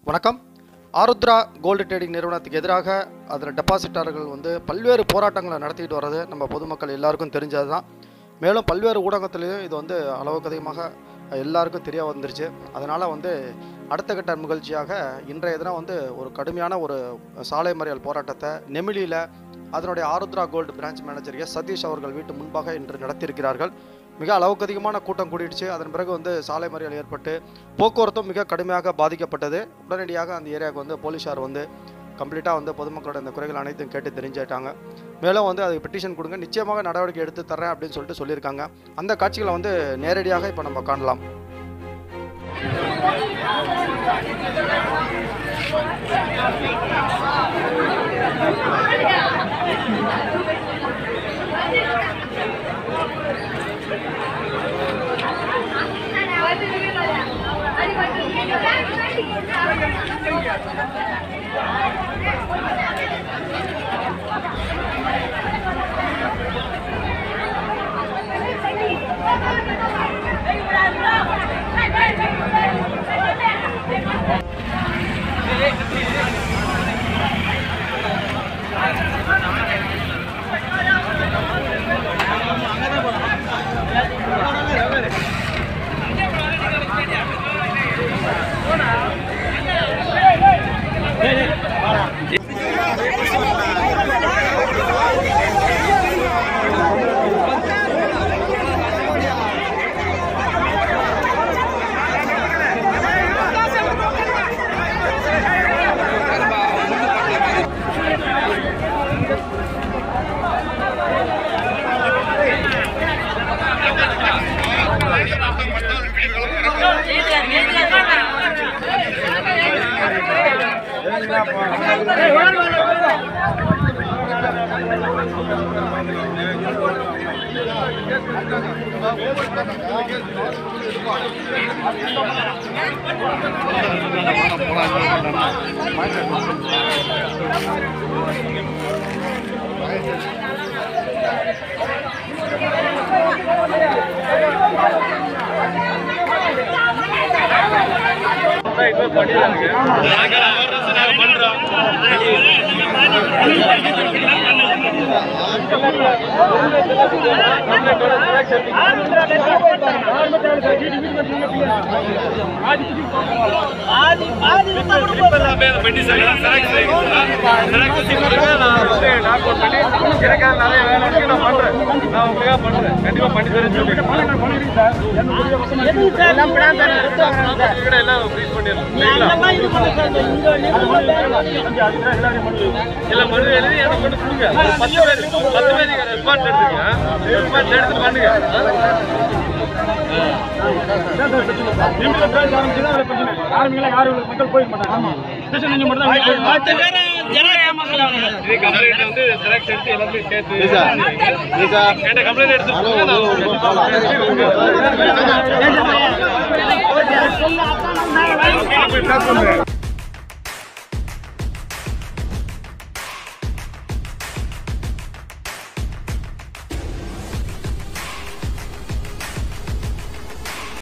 வணக்கம் Arudra gold trading நிறுவனத்துக்கு எதிராக அதில் டெபாசிட்டார்கள் வந்து பல்வேறு போராட்டங்களை நடத்திட்டு வர்றது நம்ம பொதுமக்கள் எல்லாருக்கும் தெரிஞ்சது தான் மேலும் பல்வேறு ஊடகத்திலையும் இது வந்து அளவுக்கு அதிகமாக எல்லாருக்கும் தெரிய வந்துருச்சு அதனால் வந்து அடுத்த கட்ட நிகழ்ச்சியாக இன்றைய தினம் வந்து ஒரு கடுமையான ஒரு சாலை மறியல் போராட்டத்தை நெமிலியில் அதனுடைய Aarudhra gold branch manager S Sathish அவர்கள் வீட்டு முன்பாக இன்று நடத்தியிருக்கிறார்கள் மிக அளவுக்கு அதிகமான கூட்டம் கூடிடுச்சு அதன் பிறகு வந்து சாலை மறியல் ஏற்பட்டு போக்குவரத்தும் மிக கடுமையாக பாதிக்கப்பட்டது உடனடியாக அந்த ஏரியாவுக்கு வந்து போலீஸார் வந்து கம்ப்ளீட்டாக வந்து பொதுமக்களோட இந்த குறைகள் அனைத்தும் கேட்டு தெரிஞ்சுட்டாங்க மேலும் வந்து அதுக்கு பெட்டிஷன் கொடுங்க நிச்சயமாக நடவடிக்கை எடுத்து தரேன் அப்படின்னு சொல்லிட்டு சொல்லியிருக்காங்க அந்த காட்சிகளை வந்து நேரடியாக இப்போ நம்ம காணலாம் பெட்டி செலக்ட் செலக்ட் செலக்ட் சிம்பிளுக்கு நான் வந்து நாக் அவுட் பண்ணி எனக்காக நிறைய வேலை இருக்கு நான் பண்றேன் நான் உங்களுக்காக பண்றேன் கண்டிப்பா பண்ணி தரேன் சொல்லிட்டு எல்லாம் ஃப்ரீஸ் பண்ணிடலாம் இல்ல மனு எழுதி எனக்கு கொண்டு கொடுங்க ஒரு பத்து பேர் பத்து பேர் நீங்க ரெஸ்பான்ஸ் எடுத்துங்க ரெஸ்பான்ஸ் எடுத்து பண்ணுங்க இது கம்ப்ளைண்ட் வந்து செலக்ட் எடுத்து எல்லாத்தையும் சேர்த்து என்கிட்ட கம்ப்ளைண்ட் எடுத்து கொடுங்க, நான் உங்களுக்கு